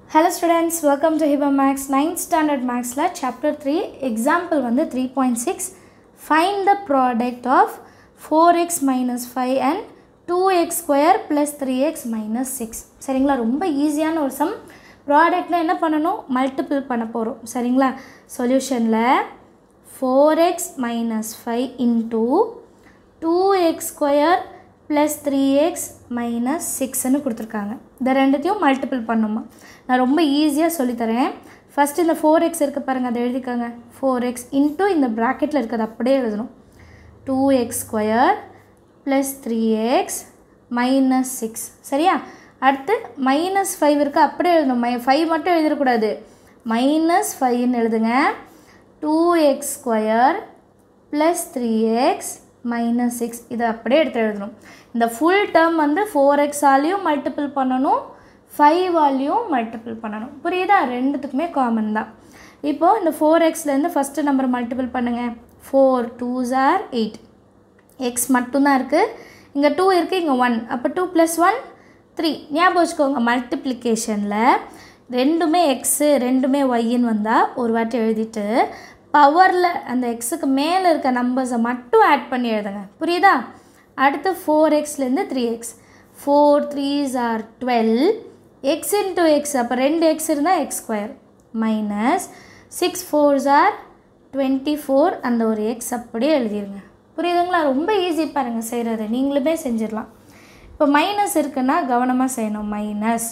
hello students welcome to Hiba maths ninth standard மேக்ஸில் chapter three example வந்து three point six find the product of four x minus five and two x square plus three x minus six சரிங்களா ரொம்ப ஈஸியான ஒரு some ப்ராடக்ட்னா என்ன பண்ணணும் multiple பண்ண போகிறோம் சரிங்களா சொல்யூஷனில் four x minus five into two x square plus three x minus சிக்ஸ்னு கொடுத்துருக்காங்க இந்த ரெண்டுத்தையும் மல்டிபிள் பண்ணுமா நான் ரொம்ப ஈஸியாக சொல்லித்தரேன் ஃபஸ்ட்டு இந்த ஃபோர் எக்ஸ் இருக்க பாருங்கள் அதை எழுதிக்கோங்க ஃபோர் எக்ஸ் இன்ட்டு இந்த ப்ராக்கெட்டில் இருக்கிறது அப்படியே எழுதணும் two x square plus three x minus six சரியா அடுத்து மைனஸ் ஃபைவ் இருக்குது அப்படியே எழுதணும் மை ஃபைவ் மட்டும் எழுதிடக்கூடாது மைனஸ் ஃபைவ்னு எழுதுங்க two x square plus three x minus six இதை அப்படியே எடுத்து எழுதணும் இந்த ஃபுல் டேர்ம் வந்து ஃபோர் எக்ஸாலையும் மல்டிபிள் பண்ணணும் ஃபைவாலையும் மல்டிபிள் பண்ணணும் புரியுதா ரெண்டுத்துக்குமே காமன் தான் இப்போது இந்த ஃபோர் எக்ஸ்லேருந்து ஃபஸ்ட்டு நம்பர் மல்டிபிள் பண்ணுங்கள் four twos are eight x மட்டும்தான் இருக்குது இங்கே டூ இருக்குது இங்கே ஒன் அப்போ டூ ப்ளஸ் ஒன் த்ரீ ஞாபகம் வச்சுக்கோங்க மல்டிப்ளிகேஷனில் ரெண்டுமே எக்ஸு ரெண்டுமே ஒய்ன்னு வந்தால் ஒரு வாட்டி எழுதிட்டு பவரில் அந்த எக்ஸுக்கு மேலே இருக்க நம்பர்ஸை மட்டும் ஆட் பண்ணி எழுதுங்க புரியுதா அடுத்து ஃபோர் எக்ஸ்லேருந்து three x four threes are twelve x into x அப்போ ரெண்டு எக்ஸ் இருந்தால் x square minus six fours are twenty four அந்த ஒரு எக்ஸ் அப்படியே எழுதிருங்க புரியுதுங்களா ரொம்ப ஈஸி பாருங்கள் செய்கிறது நீங்களுமே செஞ்சிடலாம் இப்போ மைனஸ் இருக்குன்னா கவனமாக செய்யணும் minus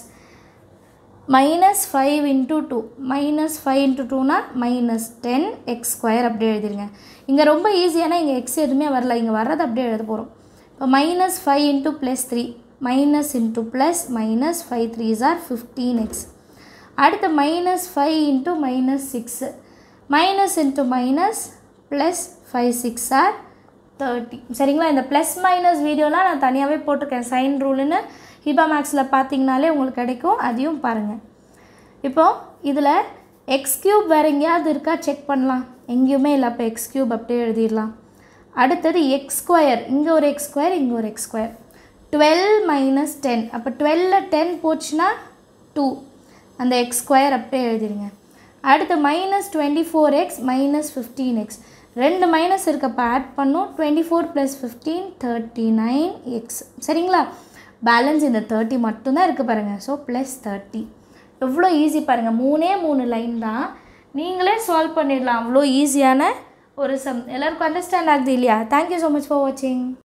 minus five into two minus five into டூனா மைனஸ் டென் எக்ஸ் ஸ்கொயர் அப்படியே எழுதிருங்க இங்கே ரொம்ப ஈஸியான இங்கே எக்ஸ் எதுவுமே வரல இங்கே வர்றது அப்படியே எழுத போகிறோம் இப்போ minus five into plus three minus into plus minus five threes are fifteen x அடுத்து minus five into minus six minus into minus plus five six are thirty சரிங்களா இந்த ப்ளஸ் மைனஸ் வீடியோலாம் நான் தனியாகவே போட்டிருக்கேன் சைன் ரூலுன்னு ஹிபா மேக்ஸில் பார்த்தீங்கனாலே உங்களுக்கு கிடைக்கும் அதையும் பாருங்கள் இப்போது இதில் எக்ஸ் க்யூப் வேறு எங்கேயாவது இருக்கா செக் பண்ணலாம் எங்கேயுமே இல்லை அப்போ எக்ஸ் க்யூப் அப்படியே எழுதிடலாம் அடுத்தது எக்ஸ் ஸ்கொயர் இங்கே ஒரு எக்ஸ் ஸ்கொயர் இங்கே ஒரு x square twelve minus ten அப்போ டுவெல்ல டென் போச்சுன்னா டூ அந்த எக்ஸ் ஸ்கொயர் அப்படியே எழுதிடுங்க அடுத்து minus twenty four x minus fifteen x ரெண்டு மைனஸ் இருக்கப்போ ஆட் பண்ணும் twenty four plus fifteen thirty nine x சரிங்களா பேலன்ஸ் இந்த தேர்ட்டி மட்டும்தான் இருக்குது பாருங்கள் ஸோ ப்ளஸ் தேர்ட்டி எவ்வளோ ஈஸி பாருங்கள் மூணே மூணு லைன் தான் நீங்களே சால்வ் பண்ணிடலாம் அவ்வளோ ஈஸியான ஒரு சம் எல்லாருக்கும் அண்டர்ஸ்டாண்ட் ஆகுது இல்லையா தேங்க்யூ ஸோ மச் ஃபார் வாட்சிங்